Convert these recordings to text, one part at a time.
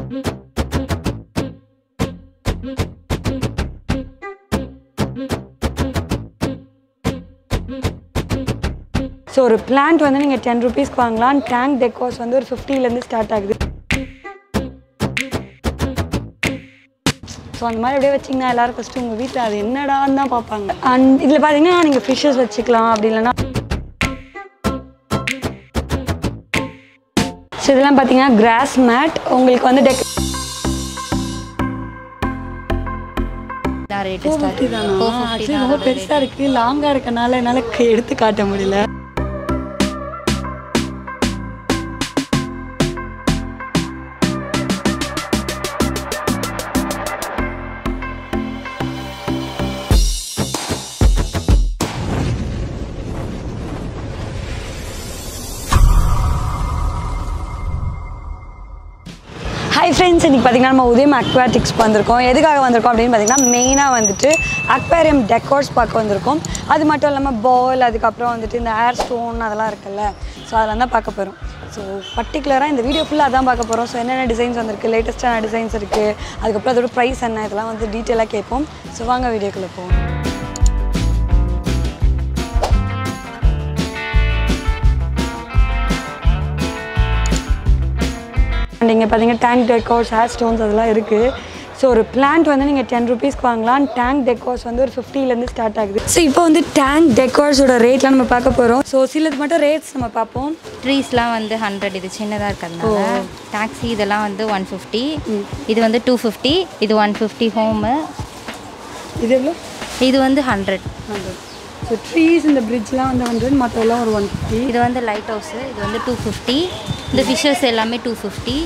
So ஒரு plant வந்து நீங்கள் டென் ருபீஸ்க்கு வாங்கலாம் டேங்க் டெக்கோஸ் வந்து ஒரு ஃபிஃப்டிலேருந்து ஸ்டார்ட் ஆகுது ஸோ அந்த மாதிரி அப்படியே வச்சிங்கன்னா எல்லாரும் ஃபஸ்ட்டு உங்கள் வீட்டில் அது என்னடான்னு தான் பார்ப்பாங்க அண்ட் இதில் பார்த்தீங்கன்னா நீங்கள் ஃபிஷ்ஷஸ் வச்சுக்கலாம் அப்படி இல்லைன்னா ஸோ இதெல்லாம் பார்த்தீங்கன்னா கிராஸ் மேட் உங்களுக்கு வந்து டெக் ரேட்டு ஃபோர் ஃபிஃப்டி தானா ஆக்சுவலி ரொம்ப பெருசாக இருக்குது லாங்காக இருக்கனால என்னால் க- எடுத்து காட்ட முடியல ஹாய் ஃப்ரெண்ட்ஸ் இன்றைக்கி பார்த்தீங்கன்னா நம்ம உதயம் அக்வாட்டிக்ஸ் வந்திருக்கோம் எதுக்காக வந்திருக்கோம் அப்படின்னு பார்த்தீங்கன்னா மெயினாக வந்துட்டு அக்வேரியம் டெக்கோர்ஸ் பார்க்க வந்திருக்கோம் அது மட்டும் இல்லாமல் பால் அதுக்கப்புறம் வந்துட்டு இந்த ஏர் ஸ்டோன் அதெல்லாம் இருக்குல்ல ஸோ அதெல்லாம் தான் பார்க்க போகிறோம் ஸோ பர்டிகுலராக இந்த வீடியோ ஃபுல்லாக அதான் பார்க்க போகிறோம் ஸோ என்னென்ன டிசைன்ஸ் வந்திருக்கு லேட்டஸ்ட்டான டிசைன்ஸ் இருக்குது அதுக்கப்புறம் அதோட ப்ரைஸ் என்ன இதெல்லாம் வந்து டீட்டெயிலாக கேட்போம் ஸோ வாங்க வீடியோக்குள்ளே போவோம் அண்ட் இங்கே பார்த்தீங்கன்னா டேங்க் டெக்கோர்ஸ் ஹேர் ஸ்டோன்ஸ் அதெல்லாம் இருக்குது ஸோ ஒரு பிளான்ட் வந்து நீங்கள் டென் ருபீஸ்க்கு வாங்கலாம் டேங்க் டெக்கோர்ஸ் வந்து ஒரு ஃபிஃப்டிலேருந்து ஸ்டார்ட் ஆகுது ஸோ இப்போ வந்து டேங்க் டெக்கோர்ஸோட ரேட்லாம் நம்ம பார்க்க போகிறோம் ஸோ சிலது மட்டும் ரேட்ஸ் நம்ம பார்ப்போம் ட்ரீஸ்லாம் வந்து ஹண்ட்ரட் இது சின்னதாக இருக்கிறதுனால டாக்ஸி இதெல்லாம் வந்து ஒன் ஃபிஃப்டி இது வந்து டூ ஃபிஃப்டி இது ஒன் ஃபிஃப்டி ஹோமு இது எவ்வளோ இது வந்து ஹண்ட்ரட் ஹண்ட்ரட் ஸோ ட்ரீஸ் இந்த பிரிட்ஜ்லாம் வந்து ஹண்ட்ரட் மற்றெல்லாம் ஒரு ஒன் ஃபிஃப்டி இது வந்து லைட் ஹவுஸு இது வந்து டூ ஃபிஃப்டி இந்த ஃபிஷ்ஷஸ் எல்லாமே டூ ஃபிஃப்டி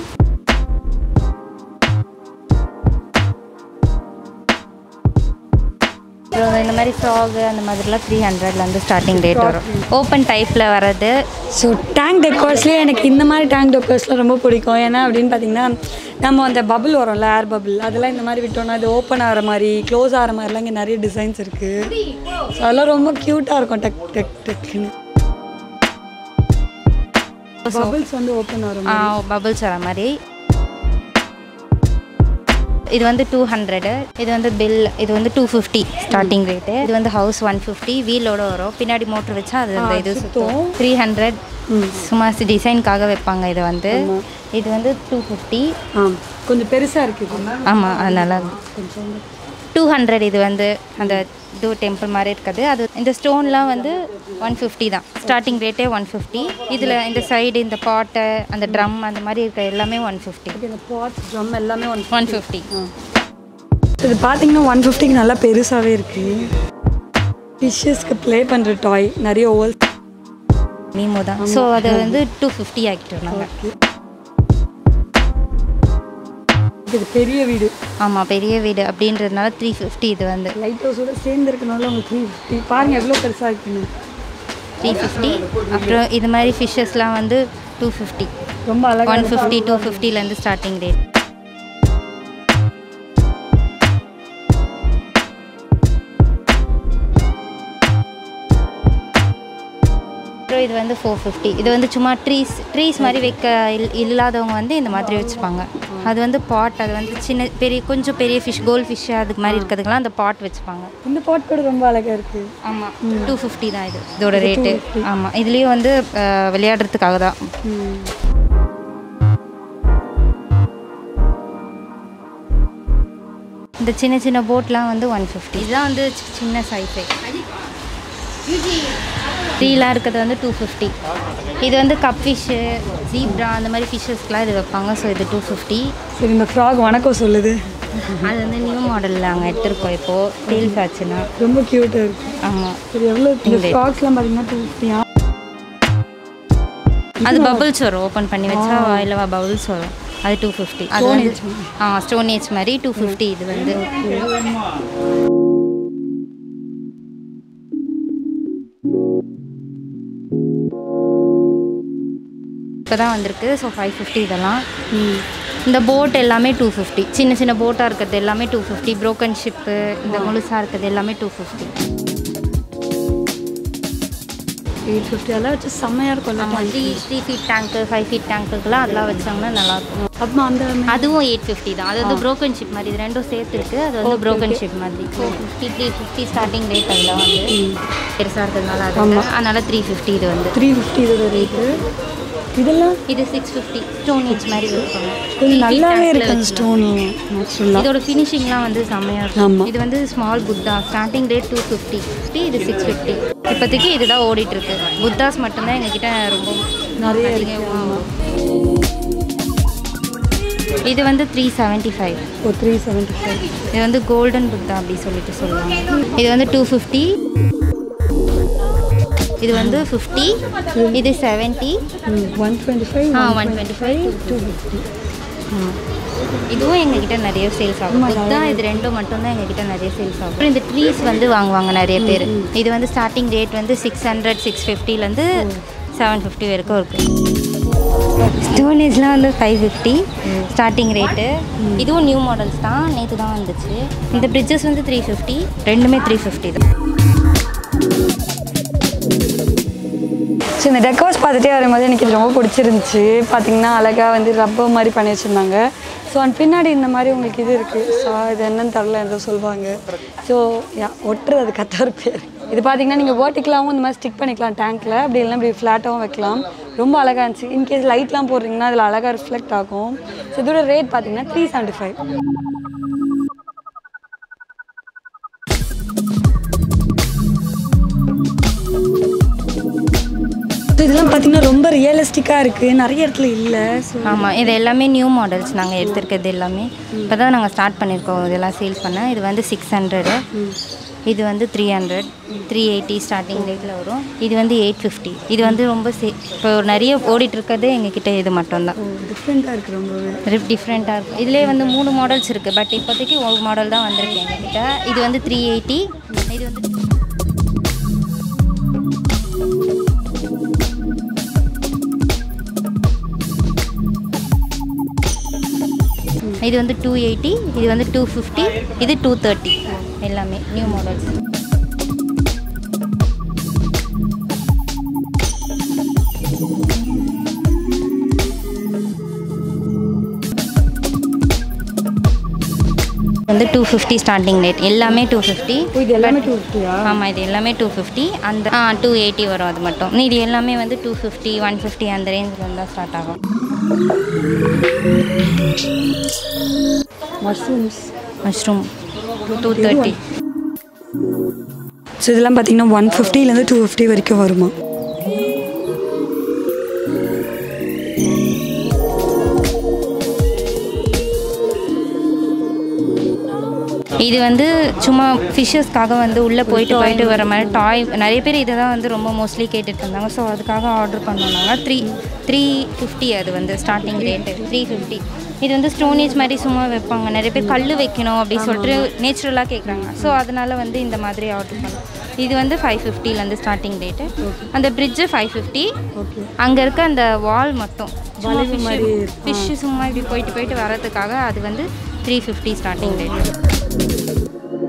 அப்புறம் இந்த மாதிரி ஃப்ராகு அந்த மாதிரிலாம் த்ரீ ஹண்ட்ரட்லேருந்து ஸ்டார்டிங் ரேட் வரும் ஓப்பன் டைப்பில் வர்றது ஸோ டேங்க் டெக்கோர்ஸ்லேயே எனக்கு இந்த மாதிரி டேங்க் டெக்கோர்ஸ்லாம் ரொம்ப பிடிக்கும் ஏன்னா அப்படின்னு பார்த்தீங்கன்னா நம்ம அந்த பபிள் வரும்ல ஏர் பபிள் அதெல்லாம் இந்த மாதிரி விட்டோம்னா அது ஓப்பன் ஆகிற மாதிரி க்ளோஸ் ஆகிற மாதிரிலாம் இங்கே நிறைய டிசைன்ஸ் இருக்குது ஸோ அதெல்லாம் ரொம்ப க்யூட்டாக இருக்கும் டக் டக் டக்குன்னு பபிள்ஸ் வந்து ஓப்பன் ஆகிற பபிள்ஸ் வர மாதிரி இது வந்து டூ ஹண்ட்ரடு இது வந்து பில் இது வந்து டூ ஃபிஃப்டி ஸ்டார்டிங் ரேட்டு இது வந்து ஹவுஸ் ஒன் ஃபிஃப்டி வீலோட வரும் பின்னாடி மோட்ரு வச்சா அது அந்த இது சுற்றும் த்ரீ ஹண்ட்ரட் சும்மா டிசைனுக்காக வைப்பாங்க இது வந்து இது வந்து டூ ஃபிஃப்டி ஆ கொஞ்சம் பெருசாக இருக்குது ஆமாம் அது நல்லா டூ ஹண்ட்ரட் இது வந்து அந்த இது டெம்பிள் மாதிரி இருக்குது அது இந்த ஸ்டோன்லாம் வந்து ஒன் ஃபிஃப்டி தான் ஸ்டார்டிங் ரேட்டே ஒன் ஃபிஃப்டி இதில் இந்த சைடு இந்த பாட்டை அந்த ட்ரம் அந்த மாதிரி இருக்க எல்லாமே ஒன் ஃபிஃப்டி இந்த பாட்ஸ் ட்ரம் எல்லாமே ஒன் ஒன் ஃபிஃப்டி இது பார்த்தீங்கன்னா ஒன் ஃபிஃப்டிக்கு நல்லா பெருசாகவே இருக்குது ஃபிஷ்ஷஸ்க்கு ப்ளே பண்ணுற டாய் நிறைய ஓவல் மீமோ தான் ஸோ அதை வந்து டூ ஃபிஃப்டி ஆக்கிட்டோம் நாங்கள் இது பெரிய வீடு ஆமாம் பெரிய வீடு அப்படின்றதுனால த்ரீ ஃபிஃப்டி இது வந்து லைட் ஹவுஸோட சேர்ந்து இருக்கனால உங்களுக்கு த்ரீ ஃபிஃப்டி பாருங்கள் எவ்வளோ பெருசாக இருக்குன்னு த்ரீ ஃபிஃப்டி அப்புறம் இது மாதிரி ஃபிஷ்ஷஸ்லாம் வந்து டூ ஃபிஃப்டி ரொம்ப அழகாக ஒன் ஃபிஃப்டி டூ ஃபிஃப்டிலேருந்து ஸ்டார்டிங் ரேட் அப்புறம் இது வந்து ஃபோர் ஃபிஃப்டி இது வந்து சும்மா ட்ரீஸ் ட்ரீஸ் மாதிரி வைக்க இல் இல்லாதவங்க வந்து இந்த மாதிரி வச்சுப்பாங்க அது வந்து பாட் அது வந்து சின்ன பெரிய கொஞ்சம் பெரிய ஃபிஷ் கோல்ட் ஃபிஷ் அதுக்கு மாதிரி இருக்கிறதுக்கெல்லாம் அந்த பாட் வச்சுப்பாங்க இந்த பாட் கூட ரொம்ப அழகாக இருக்குது ஆமாம் டூ ஃபிஃப்டி தான் இது இதோட ரேட்டு ஆமாம் இதுலேயும் வந்து அஹ், விளையாடுறதுக்காக தான் இந்த சின்ன சின்ன போட்லாம் வந்து ஒன் ஃபிஃப்டி இதுதான் வந்து சி- சின்ன சைஸே த்ரீலாம் இருக்கிறது வந்து டூ ஃபிஃப்டி இது வந்து கப் ஃபிஷ்ஷு ஜீப்ரா அந்த மாதிரி ஃபிஷ்ஷஸ்க்குலாம் இது வைப்பாங்க ஸோ இது டூ ஃபிஃப்டி சரி இந்த ஃப்ராக் வணக்கம் சொல்லுது அது வந்து நியூ மாடலில் நாங்கள் எடுத்திருக்கோம் இப்போது டீல்ஸ் ஆச்சுன்னா ரொம்ப க்யூட்டாக இருக்குது ஆமாம் சரி எவ்வளோ இந்த ஃப்ராக்ஸ்லாம் பார்த்தீங்கன்னா டூ ஃபிஃப்டியா அது பபிள்ஸ் வரும் ஓப்பன் பண்ணி வச்சா வாயில் பபிள்ஸ் வரும் அது டூ ஃபிஃப்டி அது வந்து ஆ ஸ்டோன் ஏஜ் மாதிரி டூ ஃபிஃப்டி இது வந்து இப்போ தான் வந்திருக்கு ஸோ ஃபைவ் ஃபிஃப்டி இதெல்லாம் இந்த போட் எல்லாமே டூ ஃபிஃப்டி சின்ன சின்ன போட்டாக இருக்கிறது எல்லாமே டூ ஃபிஃப்டி ப்ரோக்கன் ஷிப்பு இந்த முழுசாக இருக்கிறது எல்லாமே டூ ஃபிஃப்டி எயிட் ஃபிஃப்டி அதெல்லாம் வச்சு செம்மையாக இருக்கும்ல ஆமாம் three three feet tank five feet டேங்க்குக்கெலாம் அதெல்லாம் வச்சாங்கன்னா நல்லாயிருக்கும் அப்புறம் அந்த அதுவும் எயிட் ஃபிஃப்டி தான் அது வந்து ப்ரோக்கன் ஷிப் மாதிரி இது ரெண்டும் சேர்த்து இருக்கு அது வந்து ப்ரோக்கன் ஷிப் மாதிரி four fifty three fifty starting rate அதில் வந்து பெருசாக இருக்கிறதுனால அது வந்து. அதனால த்ரீ ஃபிஃப்டி இது வந்து த்ரீ ஃபிஃப்டி இதோட ரேட்டு இதெல்லாம் இது சிக்ஸ் ஃபிஃப்டி ஸ்டோன் ஏஜ் மாதிரி வைப்பாங்க கொஞ்சம் நல்லாவே இருக்கு அந்த ஸ்டோனு நேச்சுரலாக இதோட ஃபினிஷிங்லாம் வந்து செம்மையாக இருக்கும் ஆமா. இது வந்து small Buddha starting rate two fifty இது சிக்ஸ் ஃபிஃப்டி இப்போதைக்கு இதுதான் ஓடிட்டு இருக்கு புத்தாஸ் மட்டும்தான் எங்ககிட்ட ரொம்ப நிறைய அதிகமாக இது வந்து த்ரீ செவன்ட்டி ஃபைவ் ஓ த்ரீ செவன்ட்டி ஃபைவ் இது வந்து கோல்டன் புத்தா அப்படி சொல்லிட்டு சொல்லுவாங்க இது வந்து டூ ஃபிஃப்டி இது வந்து ஃபிஃப்டி இது செவன்ட்டி ஒன் டுவெண்ட்டி ஃபைவ் ஆ one twenty five two fifty இதுவும் எங்ககிட்ட நிறைய சேல்ஸ் ஆகும் புத்தா இது ரெண்டும் மட்டும்தான் எங்ககிட்ட நிறைய சேல்ஸ் ஆகும் அப்புறம் இந்த ட்ரீஸ் வந்து வாங்குவாங்க நிறைய பேர் இது வந்து ஸ்டார்டிங் ரேட் வந்து சிக்ஸ் ஹண்ட்ரட் சிக்ஸ் ஃபிஃப்டிலேருந்து செவன் ஃபிஃப்டி வரைக்கும் இருக்குது ஸ்டோனேஜ்லாம் வந்து ஃபைவ் ஃபிஃப்டி ஸ்டார்டிங் ரேட்டு இதுவும் நியூ மாடல்ஸ் தான் நேற்று தான் வந்துச்சு இந்த பிரிட்ஜஸ் வந்து த்ரீ ஃபிஃப்டி ரெண்டுமே த்ரீ ஃபிஃப்டி தான் ஸோ இந்த டெக்கோஸ் பார்த்துட்டே வரும்போது எனக்கு இது ரொம்ப பிடிச்சிருந்துச்சு பார்த்தீங்கன்னா அழகாக வந்து ரப்பர் மாதிரி பண்ணி வச்சுருந்தாங்க ஸோ அண்ட் பின்னாடி இந்த மாதிரி உங்களுக்கு இது இருக்குது ஸோ இது என்னன்னு தரல ஏதோ சொல்லுவாங்க ஸோ யா ஒட்டுறது அது கத்தார் பேர் இது பார்த்தீங்கன்னா நீங்கள் வேர்ட்டிக்கலாகவும் இந்த மாதிரி ஸ்டிக் பண்ணிக்கலாம் டேங்க்கில் அப்படி இல்லைனா இப்படி ஃப்ளாட்டாகவும் வைக்கலாம் ரொம்ப அழகாக இருந்துச்சு இன்கேஸ் லைட்லாம் போடுறீங்கன்னா அதில் அழகாக ரிஃப்ளெக்ட் ஆகும் ஸோ இதோட ரேட் பார்த்தீங்கன்னா த்ரீ செவன்ட்டி ஃபைவ் இதெல்லாம் பார்த்தீங்கன்னா ரொம்ப ரியலிஸ்டிக்காக இருக்குது நிறைய இடத்துல இல்லை ஸோ ஆமாம் இது எல்லாமே நியூ மாடல்ஸ் நாங்கள் எடுத்திருக்கிறது எல்லாமே இப்போ தான் நாங்கள் ஸ்டார்ட் பண்ணியிருக்கோம் இதெல்லாம் சேல்ஸ் பண்ண இது வந்து சிக்ஸ் ஹண்ட்ரடு இது வந்து three hundred three eighty starting ரேட்டில் வரும் இது வந்து எயிட் ஃபிஃப்டி இது வந்து ரொம்ப சே இப்போ நிறைய ஓடிட்டு இருக்கிறதே எங்ககிட்ட இது மட்டும்தான் டிஃப்ரெண்ட்டாக இருக்குது ரொம்பவே டிஃப்ரெண்ட்டாக இருக்கும் இதுலேயே வந்து மூணு மாடல்ஸ் இருக்குது பட் இப்போதைக்கு ஒரு மாடல் தான் வந்திருக்கு எங்ககிட்ட இது வந்து த்ரீ எயிட்டி இது வந்து இது வந்து டூ எயிட்டி இது வந்து டூ ஃபிஃப்டி இது டூ தேர்ட்டி எல்லாமே நியூ மாடல்ஸ் வந்து டூ ஃபிஃப்டி ஸ்டார்டிங் ரேட் எல்லாமே டூ ஃபிஃப்டி இது எல்லாமே டூ ஃபிஃப்டியா ஆமாம் இது எல்லாமே டூ ஃபிஃப்டி அந்த ஆ டூ எயிட்டி வரும் அது மட்டும் இது எல்லாமே வந்து டூ ஃபிஃப்டி ஒன் ஃபிஃப்டி அந்த ரேஞ்சில் இருந்தால் ஸ்டார்ட் ஆகும் mushrooms mushroom two thirty so இதெல்லாம் பார்த்தீங்கன்னா ஒன் ஃபிஃப்டிலேருந்து டூ ஃபிஃப்டி வரைக்கும் வருமா இது வந்து சும்மா ஃபிஷ்ஷஸ்க்காக வந்து உள்ளே போயிட்டு போயிட்டு வர மாதிரி டாய் நிறைய பேர் இதை தான் வந்து ரொம்ப மோஸ்ட்லி கேட்டுட்டு இருந்தாங்க ஸோ அதுக்காக ஆர்டர் பண்ணோம்னாங்க த்ரீ த்ரீ ஃபிஃப்டி அது வந்து ஸ்டார்டிங் ரேட்டு த்ரீ ஃபிஃப்டி இது வந்து ஸ்டோனேஜ் மாதிரி சும்மா வைப்பாங்க நிறைய பேர் கல் வைக்கணும் அப்படின்னு சொல்லிட்டு நேச்சுரலாக கேட்குறாங்க ஸோ அதனால வந்து இந்த மாதிரி ஆர்டர் பண்ணோம் இது வந்து ஃபைவ் ஃபிஃப்டிலேருந்து ஸ்டார்டிங் ரேட்டு அந்த பிரிட்ஜு ஃபைவ் ஃபிஃப்டி ஓகே அங்கே இருக்க அந்த வால் மட்டும் வளைவு மாதிரி ஃபிஷ்ஷு சும்மா இப்படி போயிட்டு போயிட்டு வரதுக்காக அது வந்து three fifty starting rate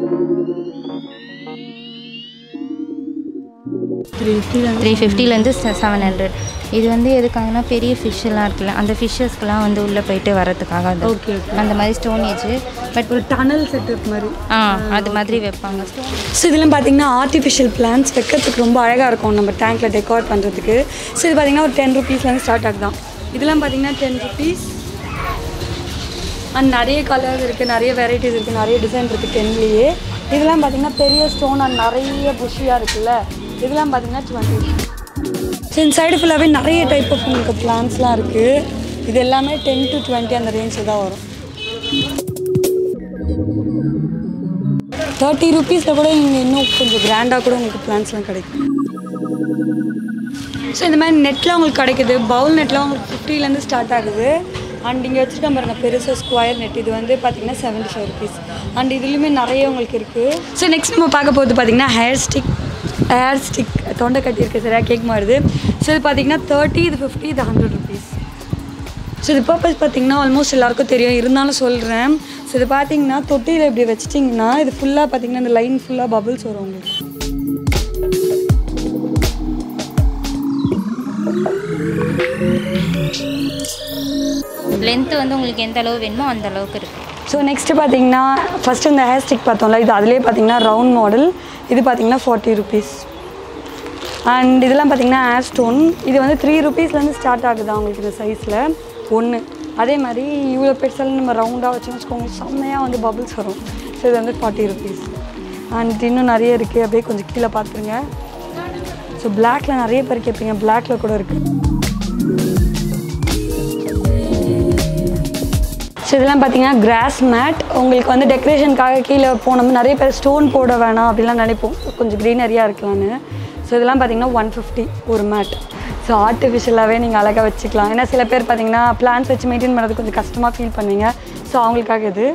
three ஃபிஃப்டியில் த்ரீ ஃபிஃப்டிலேருந்து செவன் ஹண்ட்ரட் இது வந்து எதுக்காகனா பெரிய ஃபிஷ் எல்லாம் இருக்குல்ல அந்த ஃபிஷ்ஷஸ்க்கெலாம் வந்து உள்ளே போயிட்டு வரதுக்காக அது ஓகே ஓகே அந்த மாதிரி ஸ்டோனேஜ் பட் ஒரு டனல் செட்டப் மாதிரி ஆ அது மாதிரி வைப்பாங்க ஸ்டோன் ஸோ இதெல்லாம் பார்த்தீங்கன்னா ஆர்டிஃபிஷியல் பிளான்ஸ் வைக்கிறதுக்கு ரொம்ப அழகாக இருக்கும் நம்ம டேங்க்கில் டெக்கோர் பண்ணுறதுக்கு ஸோ இது பார்த்தீங்கன்னா ஒரு டென் ருபீஸ்லேருந்து ஸ்டார்ட் ஆகுதான் இதெல்லாம் பார்த்தீங்கன்னா டென் ருபீஸ் அண்ட் நிறைய கலர்ஸ் இருக்குது நிறைய வெரைட்டிஸ் இருக்குது நிறைய டிசைன் இருக்குது டென்லேயே இதெல்லாம் பார்த்தீங்கன்னா பெரிய ஸ்டோன் அண்ட் நிறைய புஷியாக இருக்குல்ல இதெல்லாம் பார்த்தீங்கன்னா டுவெண்ட்டி ஸோ இந்த சைடு ஃபுல்லாகவே நிறைய டைப் ஆஃப் உங்களுக்கு பிளான்ஸ்லாம் இருக்குது இது எல்லாமே டென் டு டுவெண்ட்டி அந்த ரேஞ்சில் தான் வரும் தேர்ட்டி ருபீஸில் கூட இங்கே இன்னும் கொஞ்சம் கிராண்டாக கூட உங்களுக்கு பிளான்ஸ்லாம் கிடைக்கும் ஸோ இந்த மாதிரி நெட்டில் உங்களுக்கு கிடைக்குது பவுல் நெட்லாம் உங்களுக்கு ஃபிஃப்டிலேருந்து ஸ்டார்ட் ஆகுது அண்ட் இங்கே வச்சுருக்கேன் பாருங்க பெருசாக ஸ்கொயர் நெட் இது வந்து பார்த்தீங்கன்னா செவன்ட்டி ஃபைவ் ருபீஸ் அண்ட் இதுலேயுமே நிறைய உங்களுக்கு இருக்குது ஸோ நெக்ஸ்ட் நம்ம பார்க்க போகிறது பார்த்தீங்கன்னா ஹேர் ஸ்டிக் ஹேர் ஸ்டிக் தொண்டை கட்டி இருக்குது சரியாக கேட்க மாறுது ஸோ இது பார்த்தீங்கன்னா தேர்ட்டி இது ஃபிஃப்டி இது ஹண்ட்ரட் ருபீஸ் ஸோ இது பர்பஸ் பார்த்தீங்கன்னா ஆல்மோஸ்ட் எல்லாருக்கும் தெரியும் இருந்தாலும் சொல்கிறேன் ஸோ இது பார்த்தீங்கன்னா தொட்டியில் இப்படி வச்சிட்டிங்கன்னா இது ஃபுல்லாக பார்த்தீங்கன்னா இந்த லைன் ஃபுல்லாக பபிள்ஸ் வரும் உங்களுக்கு லென்த்து வந்து உங்களுக்கு எந்த அளவு வேணுமோ அந்த அளவுக்கு இருக்குது ஸோ நெக்ஸ்ட்டு பார்த்தீங்கன்னா ஃபஸ்ட்டு இந்த ஹேர் ஸ்டிக் பார்த்தோம்ல இது அதிலே பார்த்தீங்கன்னா ரவுண்ட் மாடல் இது பார்த்தீங்கன்னா ஃபார்ட்டி ருபீஸ் அண்ட் இதெல்லாம் பார்த்தீங்கன்னா ஹேர் ஸ்டோன் இது வந்து த்ரீ ருபீஸ்லேருந்து ஸ்டார்ட் ஆகுது அவங்களுக்கு இந்த சைஸில் ஒன்று அதே மாதிரி இவ்வளோ பெருசாலும் நம்ம ரவுண்டாக வச்சோம்னு வச்சுக்கோங்க செம்மையாக வந்து பபிள்ஸ் வரும் ஸோ இது வந்து ஃபார்ட்டி ருபீஸ் அண்ட் இன்னும் நிறைய இருக்குது அப்படியே கொஞ்சம் கீழே பார்த்துருங்க ஸோ பிளாக்ல நிறைய பேர் கேட்பீங்க பிளாக்ல கூட இருக்குது ஸோ இதெல்லாம் பார்த்தீங்கன்னா கிராஸ் மேட் உங்களுக்கு வந்து டெக்கரேஷனுக்காக கீழே போனோம் நிறைய பேர் ஸ்டோன் போட வேணாம் அப்படிலாம் நினைப்போம் கொஞ்சம் க்ரீனரியாக இருக்கலாம்னு ஸோ இதெல்லாம் பார்த்தீங்கன்னா ஒன் ஃபிஃப்டி ஒரு மேட் ஸோ ஆர்டிஃபிஷியலாகவே நீங்கள் அழகாக வச்சுக்கலாம் ஏன்னா சில பேர் பார்த்தீங்கன்னா பிளான்ஸ் வச்சு மெயின்டைன் பண்ணுறது கொஞ்சம் கஷ்டமாக ஃபீல் பண்ணுவீங்க ஸோ அவங்களுக்காக இது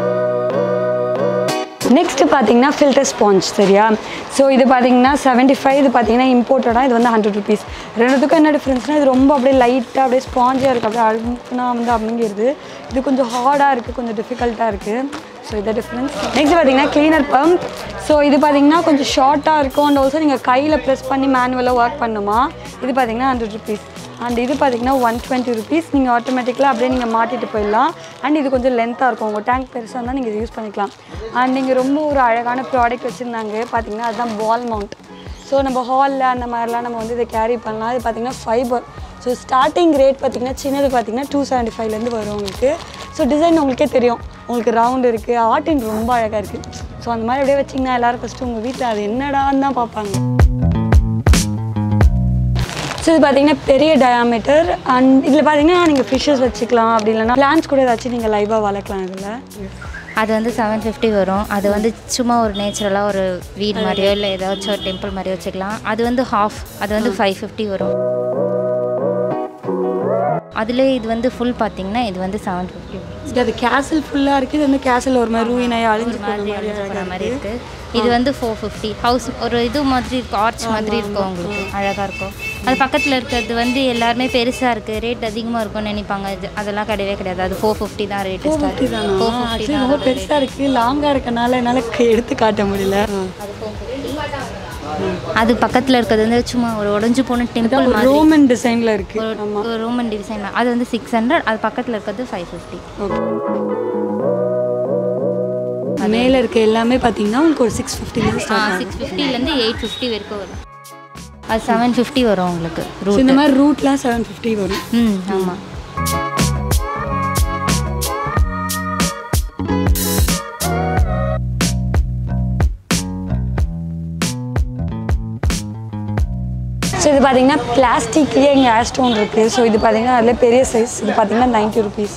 நெக்ஸ்ட் பார்த்தீங்கன்னா ஃபில்டர் ஸ்பாஞ்ச் சரியா ஸோ இது பார்த்தீங்கன்னா செவன்ட்டி ஃபைவ் இது பார்த்தீங்கன்னா இம்போர்ட்டடாக இது வந்து ஹண்ட்ரட் ருபீஸ் ரெண்டுத்துக்கும் என்ன டிஃப்ரென்ஸ்னால் இது ரொம்ப அப்படியே லைட்டாக அப்படியே ஸ்பாஞ்சாக இருக்குது அப்படியே அழுப்புனா வந்து அப்படிங்கிறது இது கொஞ்சம் ஹார்டாக இருக்குது கொஞ்சம் டிஃபிகல்ட்டாக இருக்குது ஸோ இதை டிஃப்ரென்ஸ் நெக்ஸ்ட் பார்த்தீங்கன்னா க்ளீனர் பம்ப் ஸோ இது பார்த்தீங்கன்னா கொஞ்சம் ஷார்ட்டாக இருக்கும் அண்ட் ஆல்சோ நீங்கள் கையில் ப்ரெஸ் பண்ணி மேனுவலாக ஒர்க் பண்ணுமா இது பார்த்தீங்கன்னா ஹண்ட்ரட் ருபீஸ் அண்ட் இது பார்த்தீங்கன்னா ஒன் டுவெண்ட்டி ருபீஸ் நீங்கள் ஆட்டோமேட்டிக்கலாக அப்படியே நீங்கள் மாட்டிட்டு போயிடலாம் அண்ட் இது கொஞ்சம் லென்த்தாக இருக்கும் உங்கள் டேங்க் பெருசாக இருந்தால் நீங்கள் இதை யூஸ் பண்ணிக்கலாம் அண்ட் நீங்கள் ரொம்ப ஒரு அழகான ப்ராடக்ட் வச்சுருந்தாங்க பார்த்தீங்கன்னா அதுதான் பால் மவுண்ட் ஸோ நம்ம ஹாலில் அந்த மாதிரிலாம் நம்ம வந்து இதை கேரி பண்ணலாம் இது பார்த்தீங்கன்னா ஃபைபர் ஸோ ஸ்டார்டிங் ரேட் பார்த்தீங்கன்னா சின்னது பார்த்தீங்கன்னா டூ செவன்ட்டி ஃபைவ்லேருந்து வரும் உங்களுக்கு ஸோ டிசைன் உங்களுக்கே தெரியும் உங்களுக்கு ரவுண்ட் இருக்குது ஆர்டின் ரொம்ப அழகாக இருக்குது ஸோ அந்த மாதிரி அப்படியே வச்சிங்கன்னா எல்லோரும் ஃபஸ்ட்டு உங்கள் வீட்டில் அது என்னடான்னு தான் பார்ப்பாங்க ஸோ இது பார்த்தீங்கன்னா பெரிய டயாமீட்டர் அண்ட் இதில் பார்த்தீங்கன்னா நீங்கள் ஃபிஷ்ஷஸ் வச்சுக்கலாம் அப்படி இல்லைன்னா பிளான்ஸ் கூட ஏதாச்சும் நீங்கள் லைவாக வளர்க்கலாம் இதில் அது வந்து செவன் ஃபிஃப்டி வரும் அது வந்து சும்மா ஒரு நேச்சுரலாக ஒரு வீடு மாதிரியோ இல்லை ஏதாச்சும் ஒரு டெம்பிள் மாதிரியோ வச்சுக்கலாம் அது வந்து ஹாஃப் அது வந்து ஃபைவ் ஃபிஃப்டி வரும் அதில் இது வந்து ஃபுல் பார்த்தீங்கன்னா இது வந்து செவன் ஃபிஃப்டி இது அது கேசல் ஃபுல்லாக இருக்குது இது வந்து கேசல் ஒரு மாதிரி ரூயினாய் அழிஞ்சு போன மாதிரி மாதிரி அழிஞ்சு போன அழகாக மாதிரி இருக்குது இது வந்து ஃபோர் ஃபிஃப்டி ஹவுஸ் ஒரு இது மாதிரி இருக்கும் ஆர்ச் மாதிரி இருக்கும் உங்களுக்கு அழகாக இருக்கும் அது பக்கத்தில் இருக்கிறது வந்து எல்லாருமே பெருசாக இருக்குது ரேட் அதிகமாக இருக்கும்னு நினைப்பாங்க இது அதெல்லாம் கிடையவே கிடையாது அது ஃபோர் ஃபிஃப்டி தான் ரேட் ஃபோர் ஃபிஃப்டி தானா ஃபோர் ஃபிஃப்டி ஆக்சுவலி ரொம்ப பெருசாக இருக்குது லாங்காக இருக்கனால என்னால் எடுத்து காட்ட முடியல அது பக்கத்தில் இருக்கிறது வந்து சும்மா ஒரு உடஞ்சு போன டெம்பிள் மாதிரி ரோமன் டிசைனில் இருக்குது ஆமாம் ஒரு ரோமன் டிசைன் அது வந்து சிக்ஸ் ஹண்ட்ரட் அது பக்கத்தில் இருக்கிறது ஃபைவ் ஃபிஃப்டி மேலே இருக்க எல்லாமே பார்த்தீங்கன்னா உங்களுக்கு ஒரு சிக்ஸ் ஃபிஃப்டிலேருந்து ஸ்டார்ட் சிக்ஸ் ஃபிஃப்டிலேருந்து எயிட் ஃபிஃப்டி வரைக்கும் வரும் அது செவன் ஃபிஃப்டி வரும் உங்களுக்கு ஸோ ரூட் இந்த மாதிரி ரூட்லாம் செவன் ஃபிஃப்டி வரும் ம் ஆமாம் ஸோ இது பார்த்தீங்கன்னா பிளாஸ்டிக்லேயே இங்கே ஏர் ஸ்டோன் இருக்குது ஸோ இது பார்த்தீங்கன்னா அதில் பெரிய சைஸ் இது பார்த்தீங்கன்னா நைன்ட்டி ருபீஸ்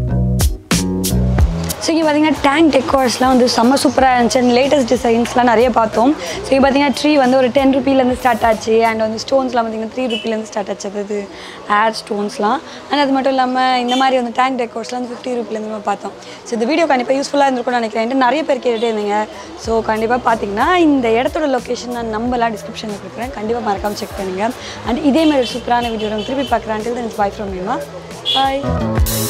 ஸோ இங்கே பார்த்தீங்கன்னா டேங்க் டெக்கோர்ஸ்லாம் வந்து செம்ம சூப்பராக இருந்துச்சு அண்ட் லேட்டஸ்ட் டிசைன்ஸ்லாம் நிறைய பார்த்தோம் ஸோ இங்கே பார்த்தீங்கன்னா ட்ரீ வந்து ஒரு டென் ருபீலேருந்து ஸ்டார்ட் ஆச்சு அண்ட் வந்து ஸ்டோன்ஸ்லாம் பார்த்தீங்கன்னா த்ரீ ருபீலேருந்து ஸ்டார்ட் ஆச்சு அதாவது ஏர் ஸ்டோன்ஸ்லாம் அண்ட் அது மட்டும் இல்லாமல் இந்த மாதிரி வந்து டேங்க் டெக்கோர்ஸ்லாம் வந்து ஃபிஃப்டி ருபீலேருந்து நம்ம பார்த்தோம் ஸோ இந்த வீடியோ கண்டிப்பாக யூஸ்ஃபுல்லாக இருந்திருக்கும்னு நினைக்கிறேன் என்கிட்ட நிறைய பேர் கேட்டுட்டே இருந்தீங்க ஸோ கண்டிப்பாக பார்த்தீங்கன்னா இந்த இடத்தோட லொக்கேஷன் நான் நம்பலாம் டிஸ்கிரிப்ஷனில் கொடுக்குறேன் கண்டிப்பாக மறக்காமல் செக் பண்ணுங்கள் அண்ட் இதே மாதிரி ஒரு சூப்பரான வீடியோ திருப்பி பார்க்குறேன் until then it's bye from மீமா bye